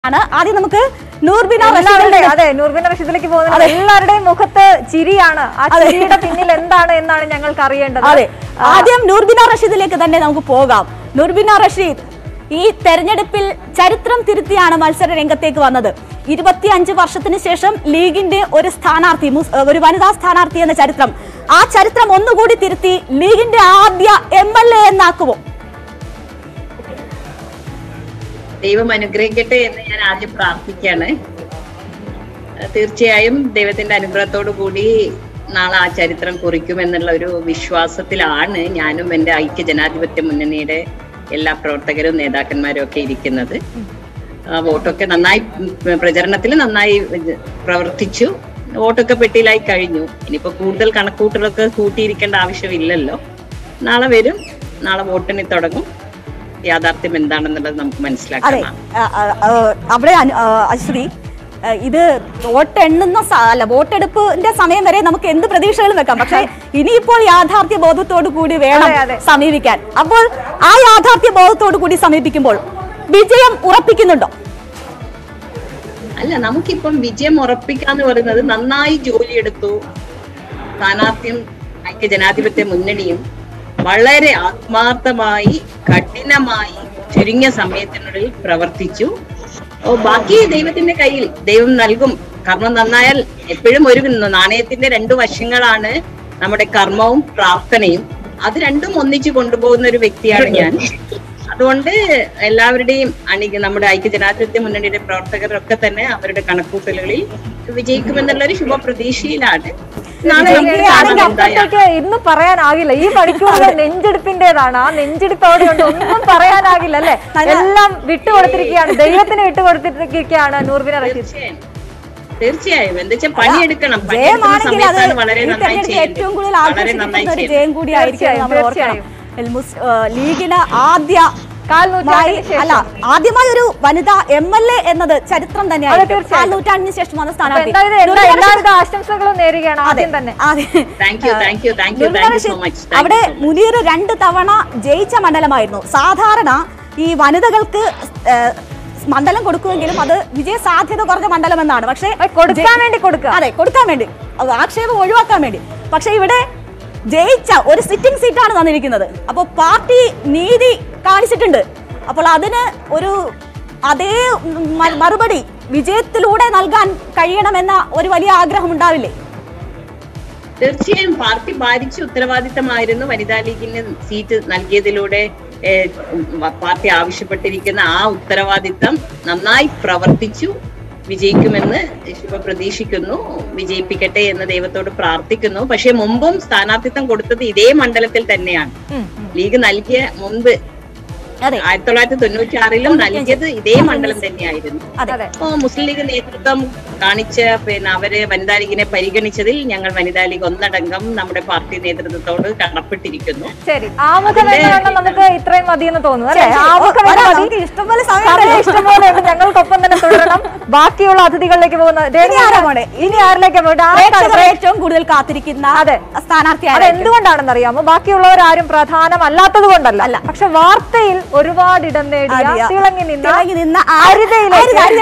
ആണ് ആദ്യം നമുക്ക് നൂർബിന എല്ലാവരുടെ റഷീദിന്റെ അതെ നൂർബിൻ റഷീദിലേക്ക് പോകുന്നത് എല്ലാവരുടെയും മുഖത്ത് ചിരിയാണ് ആ ചിരിയുടെ പിന്നിൽ എന്താണ് എന്നാണ് ഞങ്ങൾക്ക് അറിയേണ്ടത് അതെ ആദ്യം നൂർബിന റഷീദിലേക്ക് തന്നെ നമുക്ക് പോകാം നൂർബിന റഷീദ് ഈ തെരഞ്ഞെടുപ്പിൽ ചരിത്രം തിരുത്തിയാണ് മത്സര രംഗത്തേക്ക് വന്നത് ഇരുപത്തിയഞ്ച് വർഷത്തിന് ശേഷം ലീഗിന്റെ ഒരു സ്ഥാനാർത്ഥി മുസ്- ഒരു വനിതാ സ്ഥാനാർത്ഥി എന്ന ചരിത്രം ആ ചരിത്രം ഒന്നുകൂടി തിരുത്തി ലീഗിന്റെ ആദ്യ എം എൽ എ എന്നാക്കുമോ ദൈവം അനുഗ്രഹിക്കട്ടെ എന്ന് ഞാൻ ആദ്യം പ്രാർത്ഥിക്കുകയാണ് അഹ് തീർച്ചയായും ദൈവത്തിന്റെ അനുഗ്രഹത്തോടു കൂടി നാളെ ആ ചരിത്രം കുറിക്കുമെന്നുള്ള ഒരു വിശ്വാസത്തിലാണ് ഞാനും എൻ്റെ ഐക്യ ജനാധിപത്യ മുന്നണിയുടെ എല്ലാ പ്രവർത്തകരും നേതാക്കന്മാരും ഒക്കെ ഇരിക്കുന്നത് ആ വോട്ടൊക്കെ നന്നായി പ്രചരണത്തിൽ നന്നായി പ്രവർത്തിച്ചു വോട്ടൊക്കെ പെട്ടിയിലായി കഴിഞ്ഞു ഇനിയിപ്പോ കൂടുതൽ കണക്കൂട്ടലൊക്കെ കൂട്ടിയിരിക്കേണ്ട ആവശ്യമില്ലല്ലോ നാളെ വരും നാളെ വോട്ടിന് തുടങ്ങും യാഥാർത്ഥ്യം എന്താണെന്നുള്ളത് നമുക്ക് അതെ മനസ്സിലാക്കാം ആ, ആ, ആ, അവിടെ അനു- ആ, അശ്വതി ആ, ഇത് വോട്ട് എണ്ണുന്ന സ- അല്ല വോട്ടെടുപ്പിന്റെ സമയം വരെ നമുക്ക് എന്ത് പ്രതീക്ഷകളും വെക്കാം പക്ഷേ ഇനിയിപ്പോൾ യാഥാർത്ഥ്യ ബോധത്തോടു കൂടി വേണം അതെ, അതെ. സമീപിക്കാൻ അപ്പോൾ ആ യാഥാർത്ഥ്യ ബോധത്തോടു കൂടി സമീപിക്കുമ്പോൾ വിജയം ഉറപ്പിക്കുന്നുണ്ടോ അല്ല നമുക്കിപ്പം വിജയം ഉറപ്പിക്കാന്ന് പറയുന്നത് നന്നായി ജോലിയെടുത്തു സ്ഥാനാർത്ഥിയും ഐക്യ ജനാധിപത്യ മുന്നണിയും വളരെ ആത്മാർത്ഥമായി കഠിനമായി ചുരുങ്ങിയ സമയത്തിനുള്ളിൽ പ്രവർത്തിച്ചു ഓ ബാക്കി ദൈവത്തിന്റെ കയ്യിൽ ദൈവം നൽകും കർമ്മം നന്നായാൽ എപ്പോഴും ഒരു നാണയത്തിന്റെ രണ്ടു വശങ്ങളാണ് നമ്മുടെ കർമ്മവും പ്രാർത്ഥനയും അത് രണ്ടും ഒന്നിച്ചു കൊണ്ടുപോകുന്ന ഒരു വ്യക്തിയാണ് ഞാൻ അതുകൊണ്ട് എല്ലാവരുടെയും അണി നമ്മുടെ ഐക്യ ജനാധിപത്യ മുന്നണിയുടെ പ്രവർത്തകരൊക്കെ തന്നെ അവരുടെ കണക്കൂട്ടലുകളിൽ വിജയിക്കുമെന്നുള്ള ഒരു ശുഭപ്രതീക്ഷയിലാണ് നാളെ നമുക്ക് കാണാം ആണെങ്കിൽ എന്തായാലും. അപ്പുറത്തേക്ക് ഇന്ന് പറയാനാകില്ല ഈ മണിക്കൂർ നെഞ്ചെടുപ്പിന്റേതാണ് ആ നെഞ്ചെടുപ്പ് അവിടെയുണ്ട് ഒന്നും പറയാനാകില്ല അല്ലെ എല്ലാം വിട്ടുകൊടുത്തിരിക്കുകയാണ് ദൈവത്തിന് വിട്ടുകൊടുത്തിരിക്കുകയാണ് നൂർബിന റഷീദ് തീർച്ചയായും തീർച്ചയായും എന്താ വെച്ചാൽ പണിയെടുക്കണം പണിയെടുക്കുന്ന ജയമാണെങ്കിൽ അത് സമയത്താണ് വളരെ ഈ നന്നായി തെരഞ്ഞെടുപ്പിൽ ഏറ്റവും കൂടുതൽ ചെയ്യുന്നത് വളരെ നന്നായി ആഘോഷിക്കപ്പെടുന്ന ഒരു ചെയ്യുന്നത് ജയം കൂടിയായിരിക്കും നമ്മൾ തീർച്ചയായും, ഓർക്കണം എൽ മുസ്- ആ, ലീഗിന് ആദ്യ കാൽ നൂറ്റാണ്ടിന് ശേഷം. അല്ല ആദ്യമായി ഒരു വനിതാ എം എൽ എ എന്നത് ചരിത്രം അതെ, തന്നെയാണ് തീർച്ചയായും. കാൽ നൂറ്റാണ്ടിന് ശേഷം വന്ന അപ്പൊ സ്ഥാനാർത്ഥി എന്തായാലും എല്ലാ- നൂർബിന എല്ലാവിധ ആശംസകളും നേരുകയാണ് ആദ്യം തന്നെ അതെ. Thank you thank you thank you Noorbina thank you so Rasheed, much അവിടെ മുനീർ രണ്ട് തവണ ജയിച്ച മണ്ഡലമായിരുന്നു സാധാരണ ഈ വനിതകൾക്ക് ഏ, മണ്ഡലം കൊടുക്കുമെങ്കിലും അത് വിജയ സാധ്യത കുറഞ്ഞ മണ്ഡലം എന്നാണ് പക്ഷേ കൊടുക്കാൻ വേണ്ടി കൊടുക്കുക അതെ കൊടുക്കാൻ വേണ്ടി അത് ആക്ഷേപം ഒഴിവാക്കാൻ വേണ്ടി പക്ഷെ ഇവിടെ ജയിച്ച ഒരു സിറ്റിംഗ് സീറ്റാണ് തന്നിരിക്കുന്നത് അപ്പോൾ പാർട്ടി നീതി കാണിച്ചിട്ടുണ്ട് അപ്പോൾ അതിന് ഒരു അതേ മ- മറുപടി വിജയത്തിലൂടെ നൽകാൻ കഴിയണമെന്ന ഒരു വലിയ ആഗ്രഹം ഉണ്ടാവില്ലേ തീർച്ചയായും പാർട്ടി ഭാരിച്ച ഉത്തരവാദിത്തമായിരുന്നു വനിതാ ലീഗിന് സീറ്റ് നൽകിയതിലൂടെ ഏഹ്, ഉം, പാർട്ടി ആവശ്യപ്പെട്ടിരിക്കുന്ന ആ ഉത്തരവാദിത്തം നന്നായി പ്രവർത്തിച്ചു വിജയിക്കുമെന്ന് ശുഭ പ്രതീക്ഷിക്കുന്നു വിജയിപ്പിക്കട്ടെ എന്ന് ദൈവത്തോട് പ്രാർത്ഥിക്കുന്നു പക്ഷെ മുമ്പും സ്ഥാനാർത്ഥിത്വം കൊടുത്തത് ഇതേ മണ്ഡലത്തിൽ തന്നെയാണ് ഉം, ഉം. ലീഗ് നൽകിയ മുമ്പ് അതെ ആയിരത്തി തൊള്ളായിരത്തി തൊണ്ണൂറ്റി ആറിലും നൽകിയത് ഇതേ മണ്ഡലം തന്നെയായിരുന്നു അതെ അതെ അപ്പോ മുസ്ലിം ലീഗ് നേതൃത്വം കാണിച്ച പിന്നെ അവര് വനിതാ ലീഗിനെ പരിഗണിച്ചതിൽ ഞങ്ങൾ വനിതാ ലീഗ് ഒന്നടങ്കം നമ്മുടെ പാർട്ടി നേതൃത്വത്തോട് കടപ്പെട്ടിരിക്കുന്നു ശരി ആമുഖം എന്ന വണ്ണം നമുക്ക് ഇത്രയും മതിയെന്ന് തോന്നുന്നു അല്ലെ ആമുഖം എന്ന ഒരാ- മതി നമുക്ക് ഇഷ്ടംപോലെ സമയം സമയം ഇഷ്ടംപോലെ ഉണ്ട് ഞങ്ങൾക്കൊപ്പം തന്നെ തുടരണം ബാക്കിയുള്ള അതിഥികളിലേക്ക് പോകുന്ന ഇനി ആരാ പോണേ? ഇനി ആരിലേക്ക് പോയിട്ട് പ്രേക്ഷകർ ഏറ്റവും കൂടുതൽ കാത്തിരിക്കുന്ന അതെ. സ്ഥാനാർത്ഥി അത് ആരായിരിക്കും? എന്തുകൊണ്ടാണെന്ന് അറിയാമോ ബാക്കിയുള്ളവരാരും പ്രധാനമല്ലാത്തത് കൊണ്ടല്ല പക്ഷെ വാർത്തയിൽ ഒരുപാട് ഇടം നേടിയ അതെയാ. തിളങ്ങി നിന്ന തിളങ്ങി നിന്ന ആ- അരിതയിലേക്ക് അരിത-